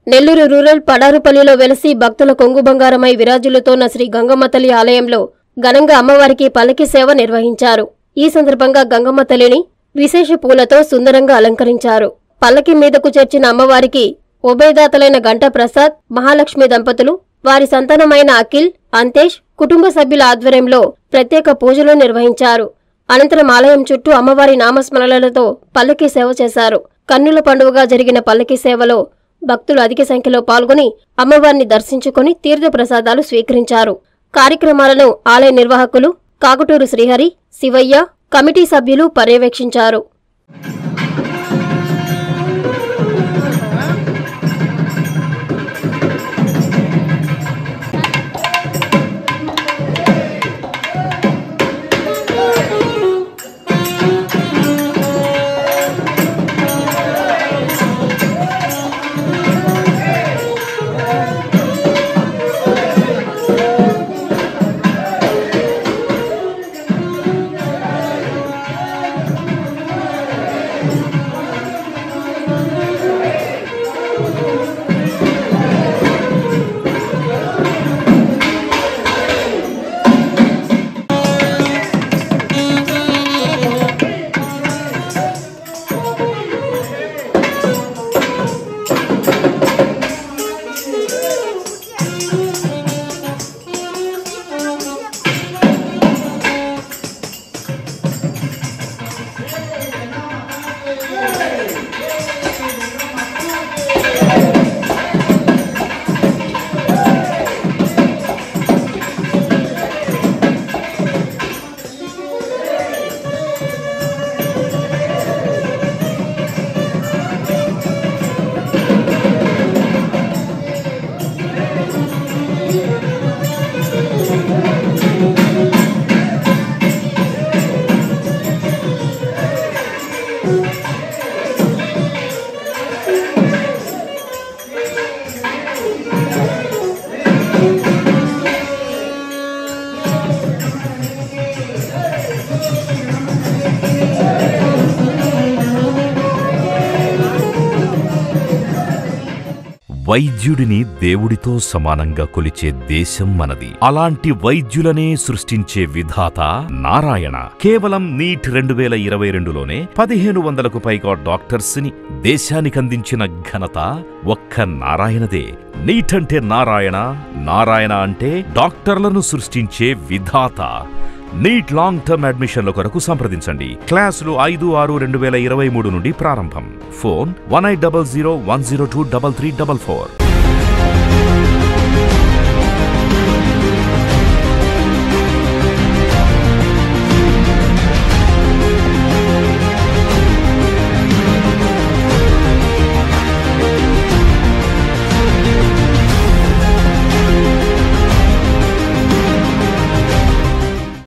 Nellore rural పడారుపల్లిలో వెలసి భక్తుల కొంగు బంగారమై విరాజులతోన్న శ్రీ గంగమ్మ తల్లి ఆలయంలో ఘనంగా అమ్మవారికి పల్లకి సేవ నిర్వహించారు ఈ సందర్భంగా గంగమ్మ తల్లిని విశేష పూలతో సుందరంగా అలంకరించారు పల్లకి మీదకు చేర్చిన అమ్మవారికి ఉభయదాతలైన గంటా ప్రసాద్ మహాలక్ష్మి దంపతులు వారి సంతానమైన అఖిల్ అంతేష్ కుటుంబ సభ్యుల ఆధ్వర్యంలో ప్రత్యేక పూజలు నిర్వహించారు అనంతరం ఆలయం చుట్టూ అమ్మవారి నామస్మరణలతో పల్లకి సేవ చేశారు కన్నుల పండుగగా జరిగిన పల్లకి సేవలో భక్తులు అధిక సంఖ్యలో పాల్గొని అమ్మవారిని దర్శించుకుని తీర్థప్రసాదాలు స్వీకరించారు కార్యక్రమాలను ఆలయ నిర్వాహకులు కాకుటూరు శ్రీహరి శివయ్య కమిటీ సభ్యులు పర్యవేక్షించారు వైద్యుడిని దేవుడితో సమానంగా కొలిచే దేశం మనది అలాంటి వైద్యులనే సృష్టించే విధాత నారాయణ కేవలం నీట్ రెండు వేల ఇరవై రెండులోనే పదిహేను వందలకు పైగా డాక్టర్స్ ని దేశానికి అందించిన ఘనత ఒక్క నారాయణదే నీట్ అంటే నారాయణ నారాయణ అంటే డాక్టర్లను సృష్టించే విధాత నీట్ లాంగ్ టర్మ్ అడ్మిషన్ల కొరకు సంప్రదించండి క్లాసులు ఐదు ఆరు రెండు వేల ఇరవై మూడు నుండి ప్రారంభం phone one eight double zero one zero two double three double four